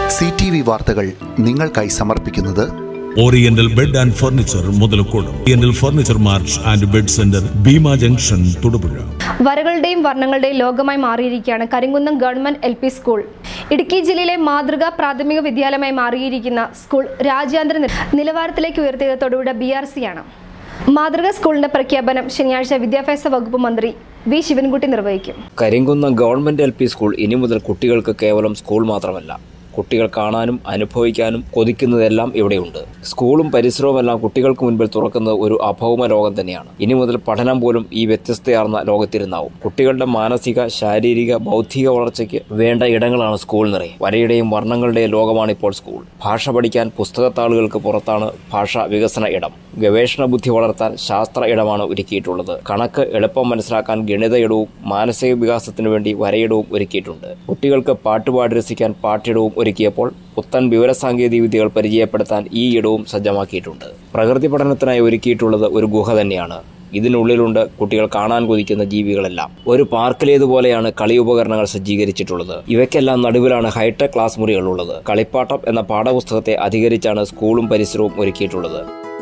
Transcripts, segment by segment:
C T V വാർത്തകൾ നിങ്ങൾക്കായി സമർപ്പിക്കുന്നത് oriental bed and furniture Muthalakode oriental furniture march and bed centre Bheema junction Thodupuzha വരകളുടെയും വർണ്ണങ്ങളുടെയും ലോകമായി മാറിയിരിക്കുകയാണ് Karimkunnam government L P school Idukki ജില്ലയിലെ മാതൃകാ പ്രാഥമിക വിദ്യാലയമായി മാറിയിരിക്കുന്ന സ്കൂൾ രാജ്യാന്തര നില- നിലവാരത്തിലേക്ക് ഉയർത്തിയത് തൊടുപുഴ ബി ആർ സി ആണ് മാതൃകാ സ്കൂളിന്റെ പ്രഖ്യാപനം ശനിയാഴ്ച വിദ്യാഭ്യാസ വകുപ്പ് മന്ത്രി വി ശിവൻകുട്ടി നിർവഹിക്കും Karimkunnam government L P school ഇനി മുതൽ കുട്ടികൾക്ക് കേവലം സ്കൂൾ മാത്രമല്ല കുട്ടികൾ കാണാനും അനുഭവിക്കാനും കൊതിക്കുന്നതെല്ലാം ഇവിടെയുണ്ട് സ്കൂളും പരിസരവുമെല്ലാം കുട്ടികൾക്ക് മുൻപിൽ തുറക്കുന്നത് ഒരു അഭൗമ ലോകം തന്നെയാണ് ഇനി മുതൽ പഠനം പോലും ഈ വ്യത്യസ്തയാർന്ന ലോകത്തിരുന്നാവും കുട്ടികളുടെ മാനസിക ശാരീരിക ബൗദ്ധിക വളർച്ചയ്ക്ക് വേണ്ട ഇടങ്ങളാണ് സ്കൂൾ നിറയെ വരയുടെയും വർണ്ണങ്ങളുടെയും ലോകമാണ് ഇപ്പോൾ സ്കൂൾ ഭാഷ പഠിക്കാൻ പുസ്തകത്താളുകൾക്ക് പുറത്താണ് ഭാഷാ വികസന ഇടം ഗവേഷണ ബുദ്ധി വളർത്താൻ ശാസ്ത്ര ഇടമാണ് ഒരുക്കിയിട്ടുള്ളത് കണക്ക് എളുപ്പം മനസ്സിലാക്കാൻ ഗണിത ഇടവും മാനസിക വികാസത്തിനു വേണ്ടി വരയിടവും ഒരുക്കിയിട്ടുണ്ട് കുട്ടികൾക്ക് പാട്ടുപാടി രസിക്കാൻ പാട്ടിടവും ഒരുക്കിയപ്പോൾ പുത്തൻ വിവരസാങ്കേതിക വിദ്യകൾ പരിചയപ്പെടുത്താൻ ഈ ഇടവും സജ്ജമാക്കിയിട്ടുണ്ട് പ്രകൃതി പഠനത്തിനായി ഒരുക്കിയിട്ടുള്ളത് ഒരു ഗുഹ തന്നെയാണ് ഇതിനുള്ളിലുണ്ട് കുട്ടികൾ കാണാൻ കൊതിക്കുന്ന ജീവികളെല്ലാം ഒരു പാർക്കിലേതുപോലെയാണ് കളി ഉപകരണങ്ങൾ സജ്ജീകരിച്ചിട്ടുള്ളത് ഇവയ്ക്കെല്ലാം നടുവിലാണ് ഹൈടെക് ക്ലാസ് മുറികൾ ഉള്ളത് കളിപ്പാട്ടം എന്ന പാഠപുസ്തകത്തെ അധികരിച്ചാണ് സ്കൂളും പരിസരവും ഒരുക്കിയിട്ടുള്ളത്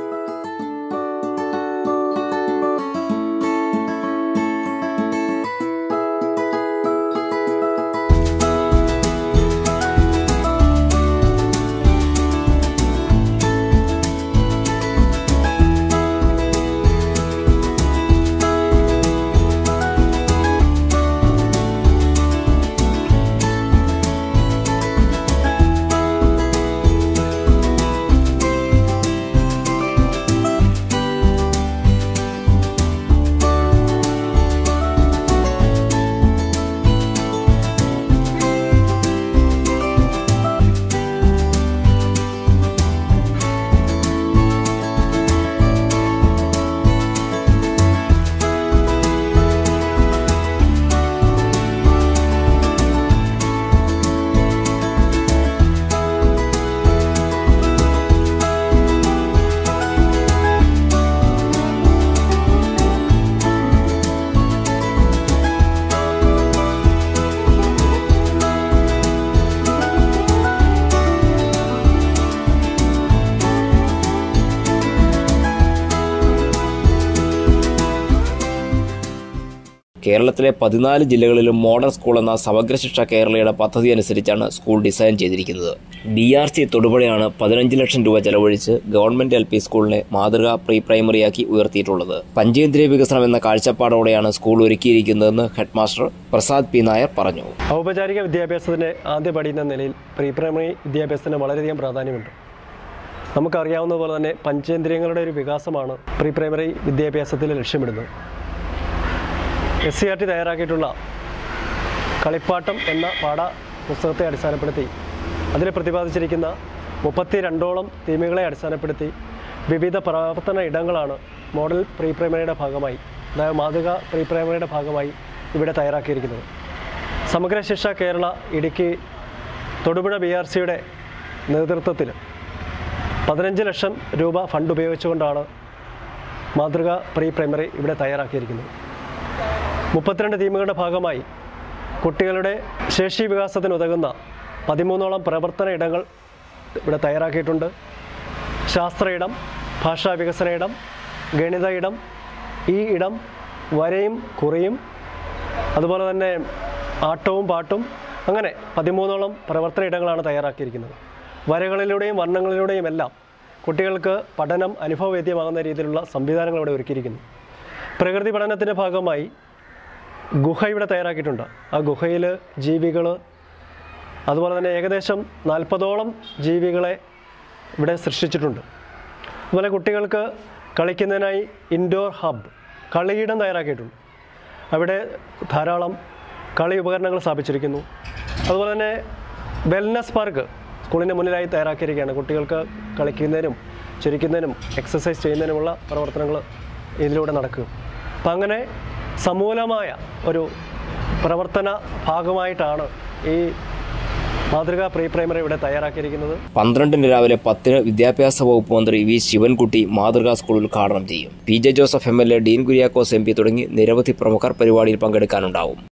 കേരളത്തിലെ പതിനാല് ജില്ലകളിലും മോഡൽ സ്കൂൾ എന്ന സമഗ്ര ശിക്ഷ കേരളയുടെ പദ്ധതി അനുസരിച്ചാണ് സ്കൂൾ ഡിസൈൻ ചെയ്തിരിക്കുന്നത് ബി ആർ സി തൊടുപുഴയാണ് പതിനഞ്ച് ലക്ഷം രൂപ ചെലവഴിച്ച് ഗവൺമെന്റ് എൽ പി സ്കൂളിനെ മാതൃക പ്രീ പ്രൈമറിയാക്കി ഉയർത്തിയിട്ടുള്ളത് പഞ്ചേന്ദ്രിയ വികസനം എന്ന കാഴ്ചപ്പാടോടെയാണ് സ്കൂൾ ഒരുക്കിയിരിക്കുന്നതെന്ന് ഹെഡ്മാസ്റ്റർ പ്രസാദ് പി നായർ പറഞ്ഞു ഔപചാരിക വിദ്യാഭ്യാസത്തിൻ്റെ ആദ്യപടി എന്ന നിലയിൽ പ്രീ പ്രൈമറി വിദ്യാഭ്യാസത്തിന് വളരെയധികം പ്രാധാന്യമുണ്ട് നമുക്കറിയാവുന്ന പോലെ തന്നെ പഞ്ചേന്ദ്രിയങ്ങളുടെ ഒരു വികാസമാണ് പ്രീ പ്രൈമറി വിദ്യാഭ്യാസത്തിൽ ലക്ഷ്യമിടുന്നത് എസ് സി ആർ ടി തയ്യാറാക്കിയിട്ടുള്ള കളിപ്പാട്ടം എന്ന പാഠ പുസ്തകത്തെ അടിസ്ഥാനപ്പെടുത്തി അതിൽ പ്രതിപാദിച്ചിരിക്കുന്ന മുപ്പത്തി രണ്ടോളം തീമുകളെ അടിസ്ഥാനപ്പെടുത്തി വിവിധ പ്രവർത്തന ഇടങ്ങളാണ് മോഡൽ പ്രീ പ്രൈമറിയുടെ ഭാഗമായി അതായത് മാതൃക പ്രീ പ്രൈമറിയുടെ ഭാഗമായി ഇവിടെ തയ്യാറാക്കിയിരിക്കുന്നത് സമഗ്ര ശിക്ഷ കേരള ഇടുക്കി തൊടുപുഴ ബി ആർ സിയുടെ നേതൃത്വത്തിൽ പതിനഞ്ച് ലക്ഷം രൂപ ഫണ്ട് ഉപയോഗിച്ചുകൊണ്ടാണ് മാതൃക പ്രീ പ്രൈമറി ഇവിടെ തയ്യാറാക്കിയിരിക്കുന്നത് മുപ്പത്തിരണ്ട് ടീമുകളുടെ ഭാഗമായി കുട്ടികളുടെ ശേഷി വികാസത്തിന് ഉതകുന്ന പതിമൂന്നോളം പ്രവർത്തന ഇടങ്ങൾ ഇവിടെ തയ്യാറാക്കിയിട്ടുണ്ട് ശാസ്ത്ര ഇടം ഭാഷാ വികസന ഇടം ഗണിത ഇടം ഈ ഇടം വരയും കുറിയും അതുപോലെ തന്നെ ആട്ടവും പാട്ടും അങ്ങനെ പതിമൂന്നോളം പ്രവർത്തന ഇടങ്ങളാണ് തയ്യാറാക്കിയിരിക്കുന്നത് വരകളിലൂടെയും വർണ്ണങ്ങളിലൂടെയും എല്ലാം കുട്ടികൾക്ക് പഠനം അനുഭവവേദ്യമാകുന്ന രീതിയിലുള്ള സംവിധാനങ്ങൾ ഇവിടെ ഒരുക്കിയിരിക്കുന്നു പ്രകൃതി പഠനത്തിൻ്റെ ഭാഗമായി ഗുഹ ഇവിടെ തയ്യാറാക്കിയിട്ടുണ്ട് ആ ഗുഹയിൽ ജീവികൾ അതുപോലെ തന്നെ ഏകദേശം നാൽപ്പതോളം ജീവികളെ ഇവിടെ സൃഷ്ടിച്ചിട്ടുണ്ട് അതുപോലെ കുട്ടികൾക്ക് കളിക്കുന്നതിനായി ഇൻഡോർ ഹബ് കളിയിടം തയ്യാറാക്കിയിട്ടുണ്ട് അവിടെ ധാരാളം കളി ഉപകരണങ്ങൾ സ്ഥാപിച്ചിരിക്കുന്നു അതുപോലെ തന്നെ വെൽനസ് പാർക്ക് സ്കൂളിൻ്റെ മുന്നിലായി തയ്യാറാക്കിയിരിക്കുകയാണ് കുട്ടികൾക്ക് കളിക്കുന്നതിനും ചിരിക്കുന്നതിനും എക്സസൈസ് ചെയ്യുന്നതിനുമുള്ള പ്രവർത്തനങ്ങൾ ഇതിലൂടെ നടക്കും അപ്പം അങ്ങനെ സമൂലമായ ഒരു പ്രവർത്തന ഭാഗമായിട്ടാണ് ഈ മാതൃകാ പ്രീ പ്രൈമറി ഇവിടെ തയ്യാറാക്കിയിരിക്കുന്നത് പന്ത്രണ്ടിന് രാവിലെ പത്തിന് വിദ്യാഭ്യാസ വകുപ്പ് മന്ത്രി വി ശിവൻകുട്ടി മാതൃകാ സ്കൂൾ ഉദ്ഘാടനം ചെയ്യും P J Joseph M L A Dean Kuriakose M P തുടങ്ങി നിരവധി പ്രമുഖർ പരിപാടിയിൽ പങ്കെടുക്കാനുണ്ടാവും